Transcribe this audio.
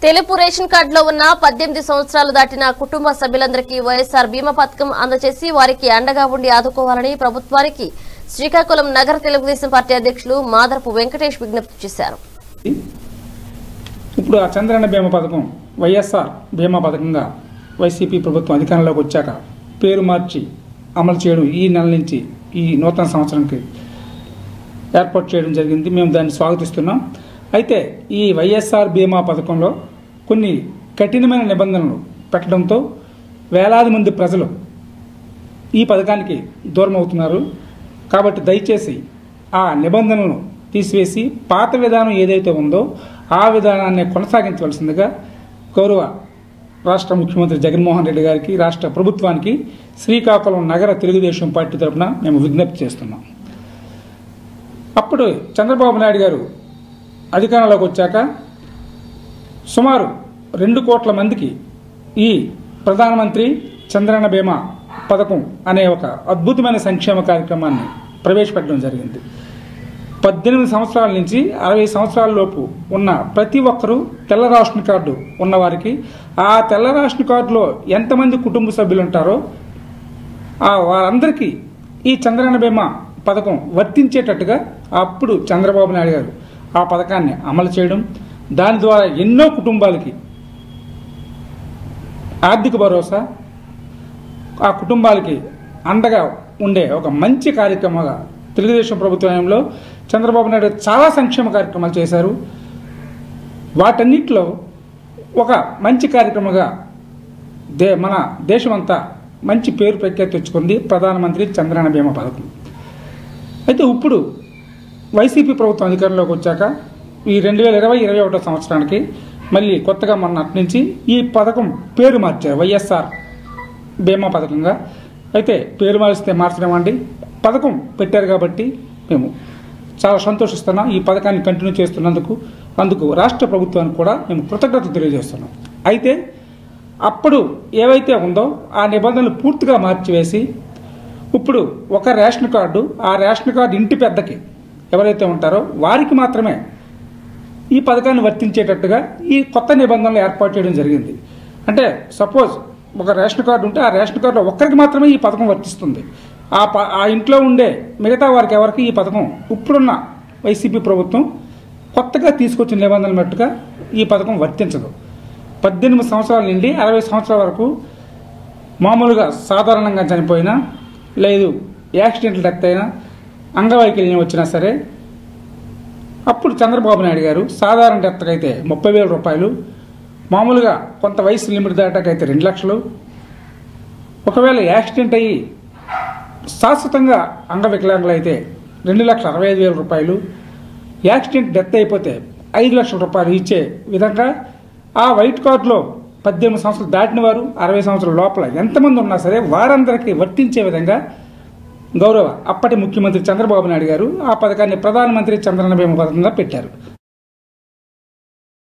తెలుపు రేషన్ కార్డులో ఉన్న పద్దెనిమిది సంవత్సరాలు దాటిన కుటుంబ సభ్యులందరికీ వైఎస్ఆర్ బీమా పథకం అందజేసి వారికి అండగా ఉండి ఆదుకోవాలని ప్రభుత్వానికి శ్రీకాకుళం నగర తెలుగుదేశం పార్టీ అధ్యక్షులు మాదరపు వెంకటేష్ విజ్ఞప్తి చేశారు ఇప్పుడు ఆ చంద్రన్న బీమా పథకం వైఎస్ఆర్ బీమా పథకంగా వైసీపీ ప్రభుత్వం అధికారంలోకి వచ్చాక పేరు మార్చి అమలు చేయడం ఈ నెల నుంచి ఈ నూతన సంవత్సరానికి ఏర్పాటు చేయడం జరిగింది మేము దాన్ని స్వాగతిస్తున్నాం అయితే ఈ వైఎస్ఆర్ బీమా పథకంలో కొన్ని కఠినమైన నిబంధనలు పెట్టడంతో వేలాది మంది ప్రజలు ఈ పథకానికి దూరం అవుతున్నారు కాబట్టి దయచేసి ఆ నిబంధనలను తీసివేసి పాత విధానం ఏదైతే ఉందో ఆ విధానాన్ని కొనసాగించవలసిందిగా గౌరవ రాష్ట్ర ముఖ్యమంత్రి జగన్మోహన్ రెడ్డి గారికి రాష్ట్ర ప్రభుత్వానికి శ్రీకాకుళం నగర తెలుగుదేశం పార్టీ తరఫున మేము విజ్ఞప్తి చేస్తున్నాం అప్పుడు చంద్రబాబు నాయుడు గారు అధికారంలోకి వచ్చాక సుమారు రెండు కోట్ల మందికి ఈ ప్రధానమంత్రి చంద్రన్న బీమా పథకం అనే ఒక అద్భుతమైన సంక్షేమ కార్యక్రమాన్ని ప్రవేశపెట్టడం జరిగింది పద్దెనిమిది సంవత్సరాల నుంచి అరవై సంవత్సరాల లోపు ఉన్న ప్రతి ఒక్కరూ తెల్ల రేషన్ కార్డు ఉన్నవారికి ఆ తెల్ల రేషన్ కార్డులో ఎంతమంది కుటుంబ సభ్యులు ఉంటారో ఆ వారందరికీ ఈ చంద్రన్న బీమా పథకం వర్తించేటట్టుగా అప్పుడు చంద్రబాబు నాయుడు గారు ఆ పథకాన్ని అమలు చేయడం దాని ద్వారా ఎన్నో కుటుంబాలకి ఆర్థిక భరోసా ఆ కుటుంబాలకి అండగా ఉండే ఒక మంచి కార్యక్రమంగా తెలుగుదేశం ప్రభుత్వంలో చంద్రబాబు నాయుడు చాలా సంక్షేమ కార్యక్రమాలు చేశారు వాటన్నిటిలో ఒక మంచి కార్యక్రమంగా దే మన దేశమంతా మంచి పేరు ప్రఖ్యాతి తెచ్చుకుంది ప్రధానమంత్రి చంద్రన్న బీమా పథకం అయితే ఇప్పుడు వైసీపీ ప్రభుత్వం అధికారంలోకి వచ్చాక ఈ రెండు వేల ఇరవై ఇరవై ఒకటో సంవత్సరానికి మళ్ళీ కొత్తగా మొన్నటి నుంచి ఈ పథకం పేరు మార్చారు వైఎస్ఆర్ బీమా పథకంగా అయితే పేరు మారిస్తే మార్చలేమండి పథకం పెట్టారు కాబట్టి మేము చాలా సంతోషిస్తున్నాం ఈ పథకాన్ని కంటిన్యూ చేస్తున్నందుకు అందుకు రాష్ట్ర ప్రభుత్వానికి కూడా మేము కృతజ్ఞత తెలియజేస్తున్నాం అయితే అప్పుడు ఏవైతే ఉందో ఆ నిబంధనలు పూర్తిగా మార్చివేసి ఇప్పుడు ఒక రేషన్ కార్డు ఆ రేషన్ కార్డు ఇంటి పెద్దకి ఎవరైతే ఉంటారో వారికి మాత్రమే ఈ పథకాన్ని వర్తించేటట్టుగా ఈ కొత్త నిబంధనలు ఏర్పాటు చేయడం జరిగింది అంటే సపోజ్ ఒక రేషన్ కార్డు ఉంటే ఆ రేషన్ కార్డులో ఒక్కరికి మాత్రమే ఈ పథకం వర్తిస్తుంది ఆ ప ఆ ఇంట్లో ఉండే మిగతా వారికి ఎవరికి ఈ పథకం ఇప్పుడున్న వైసీపీ ప్రభుత్వం కొత్తగా తీసుకొచ్చిన నిబంధనలు మట్టుగా ఈ పథకం వర్తించదు పద్దెనిమిది సంవత్సరాల నుండి అరవై సంవత్సరాల వరకు మామూలుగా సాధారణంగా చనిపోయినా లేదు యాక్సిడెంటల్ డెత్ అయినా అంగవైకల్యం వచ్చినా సరే అప్పుడు చంద్రబాబు నాయుడు గారు సాధారణ డెత్కి అయితే ముప్పై వేల రూపాయలు మామూలుగా కొంత వయసు లిమిట్ దాటాకైతే రెండు లక్షలు ఒకవేళ యాక్సిడెంట్ అయ్యి శాశ్వతంగా అంగవికలాంగులు అయితే రెండు లక్షల అరవై ఐదు వేల రూపాయలు యాక్సిడెంట్ డెత్ అయిపోతే ఐదు లక్షల రూపాయలు ఇచ్చే విధంగా ఆ వైట్ కార్డులో పద్దెనిమిది సంవత్సరాలు దాటిన వారు అరవై సంవత్సరాల లోపల ఎంతమంది ఉన్నా సరే వారందరికీ వర్తించే విధంగా గౌరవ అప్పటి ముఖ్యమంత్రి చంద్రబాబు నాయుడు గారు ఆ పథకాన్ని ప్రధానమంత్రి చంద్రన్న బీమా పథకంగా పెట్టారు